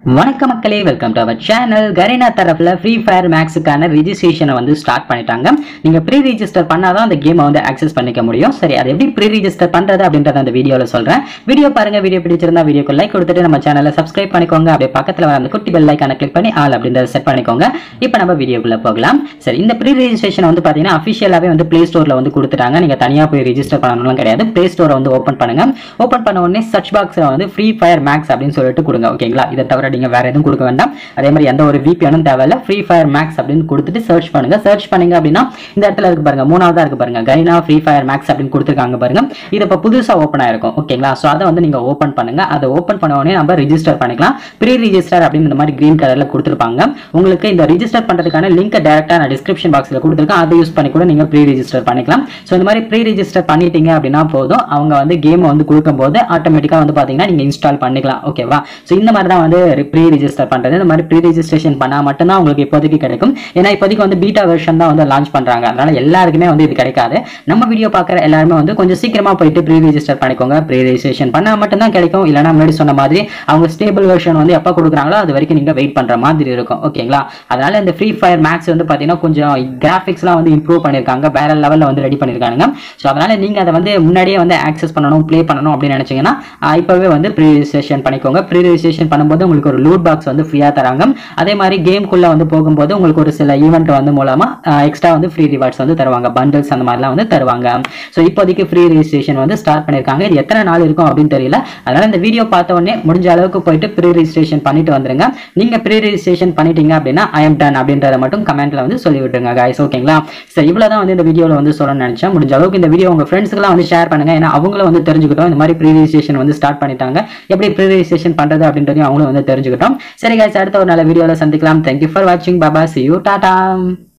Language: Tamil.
வணக்க மக்களே வெல்கம் டு அவர் சேனல் கரீனா தரப்புல ஃப்ரீ ஃபயர் மேக்ஸுக்கான ரிஜிஸ்ட்ரேஷனை வந்து ஸ்டார்ட் பண்ணிட்டாங்க நீங்க ப்ரீ ரிஜிஸ்டர் பண்ணாதான் அந்த கேமை வந்து ஆக்சஸ் பண்ணிக்க முடியும் சரி அது எப்படி ப்ரீ ரிஜிஸ்டர் பண்றது அப்படின்றத அந்த வீடியோல சொல்றேன் வீடியோ பாருங்க வீடியோ பிடிச்சிருந்தா வீடியோக்கு லைக் கொடுத்துட்டு நம்ம சேனலை சப்ஸ்கிரைப் பண்ணிக்கோங்க அப்படியே பக்கத்துல வர அந்த குட்டி பெல் ஐக்கான கிளிக் பண்ணி ஆல் அப்படின்றத செட் பண்ணிக்கோங்க இப்போ நம்ம வீடியோக்குள்ள போகலாம் சரி இந்த ப்ரீ ரிஜிஸ்ட்ரேஷன் வந்து பாத்தீங்கன்னா அஃபிஷியலாவே வந்து ப்ளே ஸ்டோர்ல வந்து கொடுத்துட்டாங்க நீங்க தனியா போய் ரிஜிஸ்டர் பண்ணணும்லாம் கிடையாது ப்ளே ஸ்டோரை வந்து ஓப்பன் பண்ணுங்க ஓப்பன் பண்ண உடனே சர்ச் பாக்ஸ்ல வந்து ஃப்ரீ ஃபயர் மேக்ஸ் அப்படின்னு சொல்லிட்டு கொடுங்க ஓகேங்களா இதை தவிர நீங்க வேற எதுவும் கொடுக்க வேண்டாம் அதே மாதிரி எந்த ஒரு VPN ம் தேவையில்ல ஃப்ரீ ஃபயர் மேக்ஸ் அப்படின்னு கொடுத்துட்டு சர்ச் பண்ணுங்க சர்ச் பண்ணீங்க அப்படின்னா இந்த இடத்துல இருக்கு பாருங்க மூணாவதா இருக்கு பாருங்க கைனா ஃப்ரீ ஃபயர் மேக்ஸ் அப்படின்னு கொடுத்துருக்காங்க பாருங்க இது இப்போ புதுசா ஓப்பன் ஆயிருக்கும் ஓகேங்களா ஸோ அதை வந்து நீங்க ஓப்பன் பண்ணுங்க அதை ஓப்பன் பண்ண உடனே நம்ம ரிஜிஸ்டர் பண்ணிக்கலாம் ப்ரீ ரிஜிஸ்டர் அப்படின்னு இந்த மாதிரி கிரீன் கலர்ல கொடுத்துருப்பாங்க உங்களுக்கு இந்த ரிஜிஸ்டர் பண்றதுக்கான லிங்க் டேரக்டா நான் டிஸ்கிரிப்ஷன் பாக்ஸ்ல கொடுத்துருக்கேன் அதை யூஸ் பண்ணி கூட நீங்க ப்ரீ ரிஜிஸ்டர் பண்ணிக்கலாம் ஸோ இந்த மாதிரி ப்ரீ ரிஜிஸ்டர் பண்ணிட்டீங்க அப்படின்னா போதும் அவங்க வந்து கேம் வந்து கொடுக்கும்போது ஆட்டோமேட்டிக்கா வந்து பாத்தீங்கன்னா நீங்க இன்ஸ்டால் பண்ணிக்கலாம் ஓகேவா ஸோ இந்த மாதிரி தான் வந்து ப்ரீ ரிஜிஸ்டர் பண்றது இந்த மாதிரி ப்ரீ ரிஜிஸ்ட்ரேஷன் பண்ணா மட்டும்தான் உங்களுக்கு இப்போதைக்கு கிடைக்கும் ஏன்னா இப்போதைக்கு வந்து பீட்டா வெர்ஷன் தான் வந்து லான்ச் பண்றாங்க அதனால எல்லாருக்குமே வந்து இது கிடைக்காது நம்ம வீடியோ பார்க்குற எல்லாருமே வந்து கொஞ்சம் சீக்கிரமா போயிட்டு ப்ரீ ரிஜிஸ்டர் பண்ணிக்கோங்க ப்ரீ ரிஜிஸ்ட்ரேஷன் பண்ணா மட்டும்தான் கிடைக்கும் இல்லைன்னா முன்னாடி சொன்ன மாதிரி அவங்க ஸ்டேபிள் வெர்ஷன் வந்து எப்போ கொடுக்குறாங்களோ அது வரைக்கும் நீங்க வெயிட் பண்ற மாதிரி இருக்கும் ஓகேங்களா அதனால இந்த ஃப்ரீ ஃபயர் மேக்ஸ் வந்து பாத்தீங்கன்னா கொஞ்சம் கிராஃபிக்ஸ்லாம் வந்து இம்ப்ரூவ் பண்ணியிருக்காங்க வேற லெவலில் வந்து ரெடி பண்ணியிருக்காங்க ஸோ அதனால நீங்க அதை வந்து முன்னாடியே வந்து ஆக்சஸ் பண்ணணும் ப்ளே பண்ணணும் அப்படின்னு நினைச்சீங்கன்னா ஆஹ் இப்பவே வந்து ப்ரீ ரிஜிஸ்ட்ரேஷன் பண்ணிக்கோங்க ப்ரீ ரிஜிஸ்ட்ரேஷன் பண்ணும்போது உங்களுக்கு ஒரு லூட் பாக்ஸ் வந்து ஃப்ரீயா தராங்க அதே மாதிரி கேம்குள்ள வந்து போகும்போது உங்களுக்கு ஒரு சில ஈவெண்ட் வந்து மூலமா எக்ஸ்ட்ரா வந்து ஃப்ரீ ரிவார்ட்ஸ் வந்து தருவாங்க பண்டில்ஸ் அந்த மாதிரிலாம் வந்து தருவாங்க ஸோ இப்போதைக்கு ஃப்ரீ ரிஜிஸ்ட்ரேஷன் வந்து ஸ்டார்ட் பண்ணியிருக்காங்க இது எத்தனை நாள் இருக்கும் அப்படின்னு தெரியல அதனால இந்த வீடியோ பார்த்த உடனே முடிஞ்ச அளவுக்கு போயிட்டு ப்ரீ ரிஜிஸ்ட்ரேஷன் பண்ணிட்டு வந்துருங்க நீங்க ப்ரீ ரிஜிஸ்ட்ரேஷன் பண்ணிட்டீங்க அப்படின்னா ஐ எம் டன் அப்படின்றத மட்டும் கமெண்ட்ல வந்து சொல்லி விட்டுருங்க guys ஓகேங்களா சரி இவ்வளவுதான் வந்து இந்த வீடியோல வந்து சொல்லணும்னு நினைச்சேன் முடிஞ்ச அளவுக்கு இந்த வீடியோ உங்க ஃப்ரெண்ட்ஸ்க்குலாம் வந்து ஷேர் பண்ணுங்க ஏன்னா அவங்களும் வந்து தெரிஞ்சுக்கிட்டோம் இந்த மாதிரி ப்ரீ ரிஜிஸ்ட்ரேஷன் வந்து ஸ்டார்ட் பண்ணிட்டாங்க எப்படி ப்ரீ ரிஜிஸ்ட்ரேஷன் பண்றது அப்படின்றதையும் அவங்களும் வந்து தெரிஞ்சுக்கிட்டோம் சரி guys அடுத்த ஒரு நல்ல வீடியோல சந்திக்கலாம் தேங்க்யூ ஃபார் வாட்சிங் பாபா சி யூ டாடா